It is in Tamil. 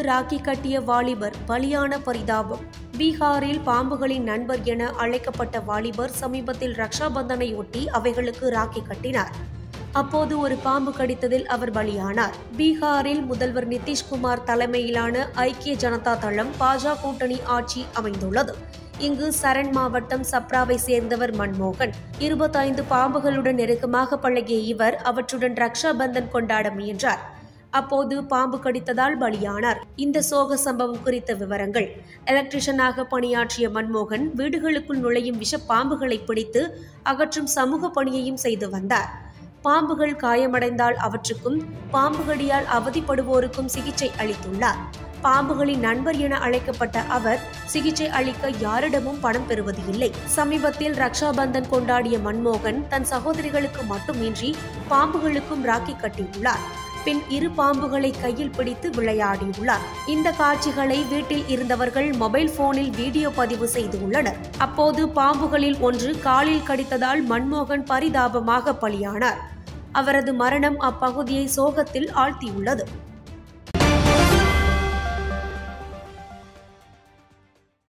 ராக்கி கட்டிய வாலிபர் பலியான பரிதாபம் பீகாரில் பாம்புகளின் நண்பர் என அழைக்கப்பட்ட வாலிபர் சமீபத்தில் ரக்ஷாபந்தனையொட்டி அவைகளுக்கு ராக்கி கட்டினார் அப்போது ஒரு பாம்பு கடித்ததில் அவர் பலியானார் பீகாரில் முதல்வர் நிதிஷ்குமார் தலைமையிலான ஐக்கிய ஜனதா தளம் பாஜக கூட்டணி ஆட்சி அமைந்துள்ளது இங்கு சரண் மாவட்டம் சப்ராவை சேர்ந்தவர் மன்மோகன் இருபத்தைந்து பாம்புகளுடன் நெருக்கமாக பழகிய இவர் அவற்றுடன் ரக்ஷா பந்தன் கொண்டாட முயன்றார் அப்போது பாம்பு கடித்ததால் பலியானார் இந்த சோக சம்பவம் குறித்த விவரங்கள் எலக்ட்ரிஷனாக பணியாற்றிய மன்மோகன் வீடுகளுக்குள் நுழையும் விஷ பாம்புகளை பிடித்து அகற்றும் சமூக பணியையும் செய்து வந்தார் பாம்புகள் காயமடைந்தால் அவற்றுக்கும் பாம்புகடியால் அவதிப்படுவோருக்கும் சிகிச்சை அளித்துள்ளார் பாம்புகளின் நண்பர் என அழைக்கப்பட்ட அவர் சிகிச்சை அளிக்க யாரிடமும் பணம் பெறுவது இல்லை சமீபத்தில் ரக்ஷாபந்தன் கொண்டாடிய மன்மோகன் தன் சகோதரிகளுக்கு மட்டுமின்றி பாம்புகளுக்கும் ராக்கி கட்டியுள்ளார் பின் இரு பாம்புகளை கையில் பிடித்து விளையாடியுள்ளார் இந்த காட்சிகளை வீட்டில் இருந்தவர்கள் மொபைல் போனில் வீடியோ பதிவு செய்துள்ளனர் அப்போது பாம்புகளில் ஒன்று காலில் கடித்ததால் மன்மோகன் பரிதாபமாக பலியானார் அவரது மரணம் அப்பகுதியை சோகத்தில் ஆழ்த்தியுள்ளது